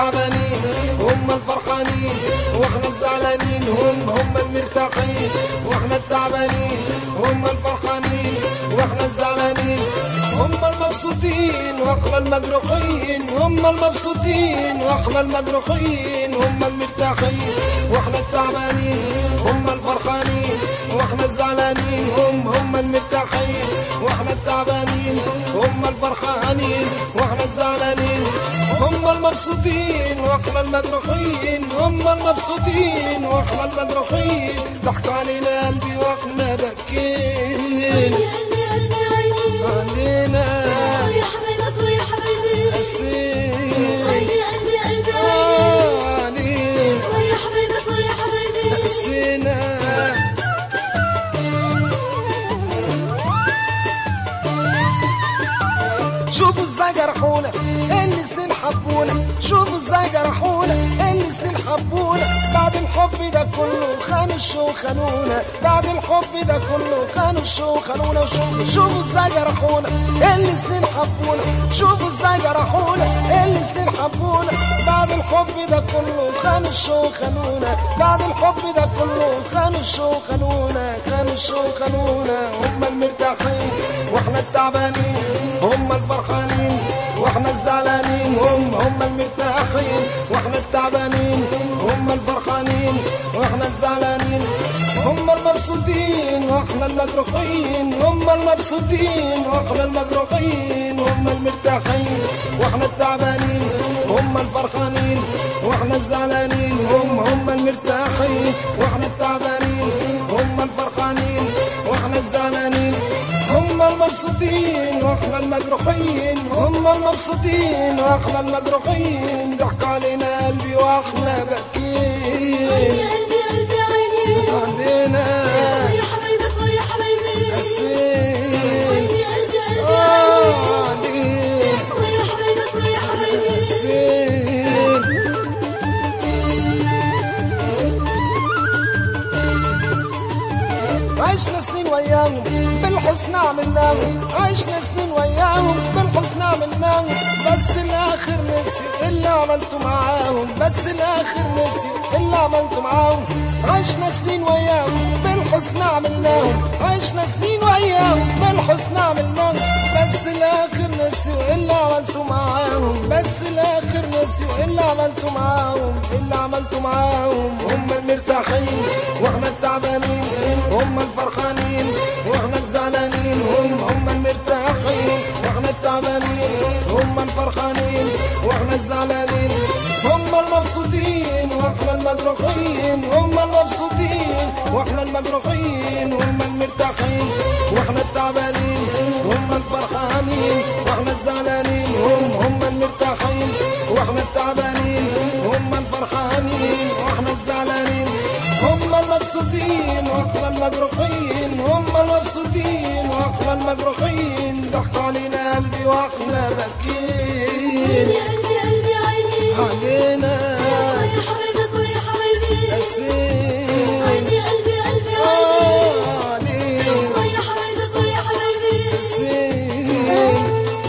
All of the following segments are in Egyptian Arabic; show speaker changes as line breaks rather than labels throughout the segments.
التعبانين هم الفرحانين واحنا الزعلانين هم هم المرتاحين واحنا التعبانين هم الفرحانين واحنا الزعلانين هم المبسوطين واحنا المجروحين هم المبسوطين واحنا المجروحين هم المرتاحين واحنا التعبانين هم الفرحانين واحنا الزعلانين هم هم المرتاحين واحنا التعبانين هم الفرحانين واحنا الزعلانين هم المبسوطين واحنا المجروحين هم المبسوطين واحنا المجروحين ضحك علينا قلبي واحنا بكينا
قلبي قلبي عيني
علينا
ويا حبايبك ويا حبايبي
قسينا
قلبي قلبي قلبي عيني
علينا
ويا حبايبك ويا حبايبي
قسينا شوفوا ازاي جرحونا اللي سنين حبونا شوفوا ازاي جرحونا اللي سنين حبونا بعد الحب ده كله خانوا الشو خانونا بعد الحب ده كله خانوا الشو خانونا وشوفوا شوفوا ازاي جرحونا اللي سنين حبونا شوفوا ازاي جرحونا اللي سنين حبونا بعد الحب ده كله خانوا الشو خانونا بعد الحب ده كله خانوا الشو خانونا خانوا الشو خانونا هم المرتاحين واحنا التعبانين هم الفرحانين واحنا الزعلانين هم هم المرتاحين واحنا التعبانين هم الفرحانين واحنا الزعلانين هم المبسوطين واحنا المجروحين هم المبسوطين واحنا المجروحين هم المرتاحين واحنا التعبانين هم الفرحانين واحنا الزعلانين هم هم المرتاحين واحنا التعبانين هم الفرحانين واحنا الزعلانين هم المبسوطين واحنا المجروحين هم المبسوطين واحنا المجروحين ضحك علينا قلبي واحنا باكين
قلبي قلبي عيني
علينا
ويا حبايبك ويا حبايبي
قسيت
قلبي قلبي قلبي
علينا
ويا حبايبك ويا حبايبي
قسيت عشنا سنين وياهم بالحسن عملناهم عشنا سنين وياهم بالحسن عملناهم بس الاخر نسي اللي عملته معاهم بس الاخر نسي اللي عملته معاهم عشنا سنين وياهم بالحسن عملناهم عشنا سنين وياهم بالحسن عملناهم بس الاخر نسي اللي عملته معاهم بس الاخر نسي اللي عملته معاهم اللي عملته معاهم هم المرتاحين واحنا التعبانين هم الفرحانين واحنا الزعلانين هم هم المرتاحين واحنا التعبانين هم الفرحانين واحنا الزعلانين هم المبسوطين واحنا المجروحين هم المبسوطين واحنا المجروحين هم المرتاحين واحنا التعبانين هم الفرحانين واحنا الزعلانين هم هم المرتاحين واحنا التعبانين هم الفرحانين واحنا الزعلانين هم المبسوطين واحنا المجروحين هم المبسوطين واحنا المجروحين ضحك علينا قلبي واحنا باكين
قلبي قلبي عيني
علينا
ويا حبايبك ويا حبايبي
قسيت
قلبي قلبي قلبي عيني
علينا
ويا حبايبك ويا حبايبي
قسيت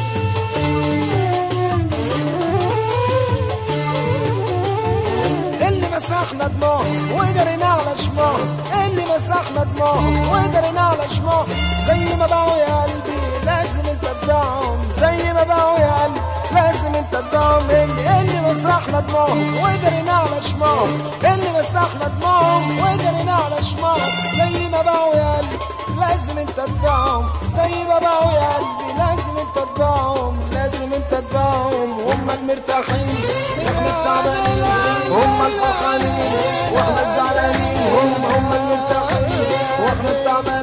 اللي مسحنا دماغ وقدرنا على شماغ اللي مسحنا دماغ وقدرنا على شماغ زي ما باعوا يا قلبي لازم انت تبيعهم زي ما باعوا يا قلبي لازم انت تبيعهم اللي, اللي مسحنا دماغ وقدرنا على شماغ اللي مسحنا دماغهم وقدرنا على شماغ زي ما باعوا يا قلبي لازم انت تبيعهم زي ما باعوا يا قلبي لازم انت تبيعهم لازم انت تبيعهم هم المرتاحين احنا التعبانين هم الفرحانين واحنا الزعلانين هم هم المرتاحين واحنا التعبانين